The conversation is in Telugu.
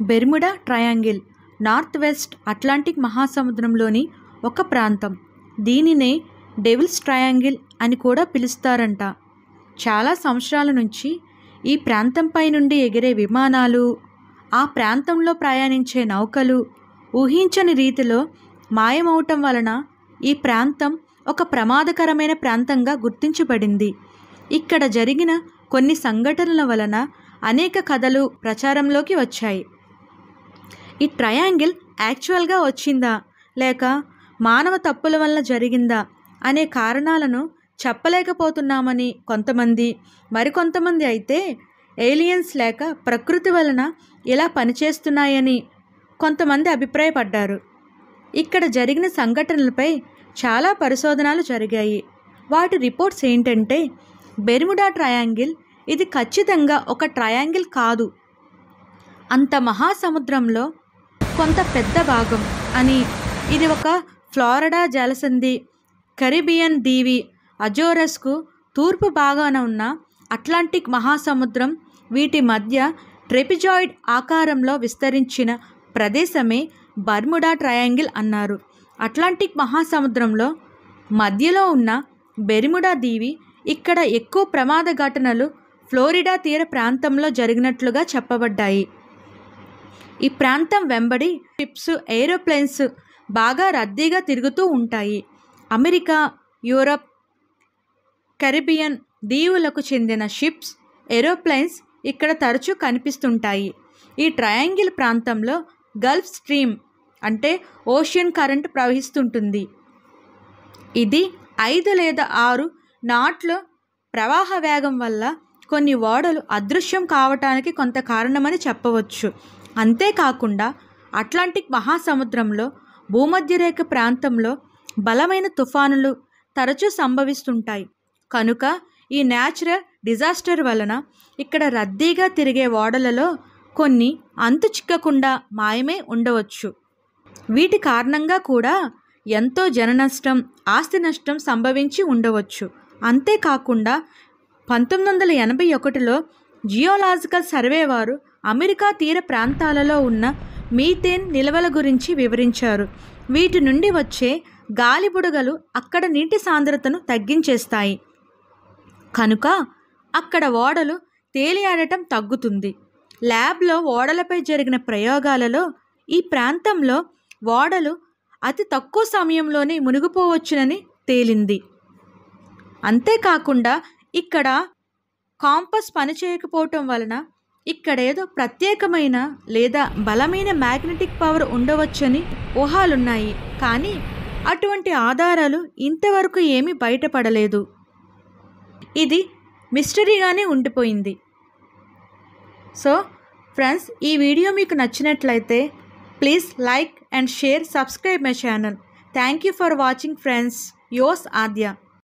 Bermuda Triangle north west Atlantic మహాసముద్రంలోని ఒక ప్రాంతం దీనినే డెవిల్స్ ట్రయాంగిల్ అని కూడా పిలుస్తారంట చాలా సంవత్సరాల నుంచి ఈ ప్రాంతంపై నుండి ఎగిరే విమానాలు ఆ ప్రాంతంలో ప్రయాణించే నౌకలు ఊహించని రీతిలో మాయమవటం వలన ఈ ప్రాంతం ఒక ప్రమాదకరమైన ప్రాంతంగా గుర్తించబడింది ఇక్కడ జరిగిన కొన్ని సంఘటనల వలన అనేక కథలు ప్రచారంలోకి వచ్చాయి ఈ ట్రయాంగిల్ యాక్చువల్గా వచ్చిందా లేక మానవ తప్పుల వల్ల జరిగిందా అనే కారణాలను చెప్పలేకపోతున్నామని కొంతమంది మరికొంతమంది అయితే ఏలియన్స్ లేక ప్రకృతి వలన ఇలా పనిచేస్తున్నాయని కొంతమంది అభిప్రాయపడ్డారు ఇక్కడ జరిగిన సంఘటనలపై చాలా పరిశోధనలు జరిగాయి వాటి రిపోర్ట్స్ ఏంటంటే బెర్ముడా ట్రయాంగిల్ ఇది ఖచ్చితంగా ఒక ట్రయాంగిల్ కాదు అంత మహాసముద్రంలో కొంత పెద్ద భాగం అని ఇది ఒక ఫ్లోరిడా జలసంధి కరిబియన్ దీవి అజోరస్కు తూర్పు భాగాన ఉన్న అట్లాంటిక్ మహాసముద్రం వీటి మధ్య ట్రెపిజాయిడ్ ఆకారంలో విస్తరించిన ప్రదేశమే బర్ముడా ట్రయాంగిల్ అన్నారు అట్లాంటిక్ మహాసముద్రంలో మధ్యలో ఉన్న బెరిముడా దీవి ఇక్కడ ఎక్కువ ప్రమాద ఘటనలు ఫ్లోరిడా తీర ప్రాంతంలో జరిగినట్లుగా చెప్పబడ్డాయి ఈ ప్రాంతం వెంబడి షిప్స్ ఏరోప్లేన్స్ బాగా రద్దీగా తిరుగుతూ ఉంటాయి అమెరికా యూరప్ కరిబియన్ దీవులకు చెందిన షిప్స్ ఏరోప్లేన్స్ ఇక్కడ తరచూ కనిపిస్తుంటాయి ఈ ట్రయాంగిల్ ప్రాంతంలో గల్ఫ్ స్ట్రీమ్ అంటే ఓషియన్ కరెంట్ ప్రవహిస్తుంటుంది ఇది ఐదు లేదా ఆరు నాట్ల ప్రవాహ వేగం వల్ల కొన్ని ఓడలు అదృశ్యం కావటానికి కొంత కారణమని చెప్పవచ్చు అంతేకాకుండా అట్లాంటిక్ మహాసముద్రంలో భూమధ్యరేఖ ప్రాంతంలో బలమైన తుఫానులు తరచూ సంభవిస్తుంటాయి కనుక ఈ న్యాచురల్ డిజాస్టర్ వలన ఇక్కడ రద్దీగా తిరిగే ఓడలలో కొన్ని అంతు చిక్కకుండా మాయమే ఉండవచ్చు వీటి కారణంగా కూడా ఎంతో జన నష్టం ఆస్తి నష్టం సంభవించి ఉండవచ్చు అంతేకాకుండా పంతొమ్మిది వందల ఎనభై ఒకటిలో జియోలాజికల్ సర్వే వారు అమెరికా తీర ప్రాంతాలలో ఉన్న మీథేన్ నిల్వల గురించి వివరించారు వీటి నుండి వచ్చే గాలి బుడగలు అక్కడ నీటి సాంద్రతను తగ్గించేస్తాయి కనుక అక్కడ ఓడలు తేలియాడటం తగ్గుతుంది ల్యాబ్లో ఓడలపై జరిగిన ప్రయోగాలలో ఈ ప్రాంతంలో ఓడలు అతి తక్కువ సమయంలోనే మునిగిపోవచ్చునని తేలింది అంతేకాకుండా ఇక్కడ కాంపస్ పనిచేయకపోవటం వలన ఇక్కడేదో ప్రత్యేకమైన లేదా బలమైన మ్యాగ్నెటిక్ పవర్ ఉండవచ్చని ఊహాలున్నాయి కానీ అటువంటి ఆధారాలు ఇంతవరకు ఏమీ బయటపడలేదు ఇది మిస్టరీగానే ఉండిపోయింది సో ఫ్రెండ్స్ ఈ వీడియో మీకు నచ్చినట్లయితే please like and share subscribe my channel thank you for watching friends యోస్ ఆద్య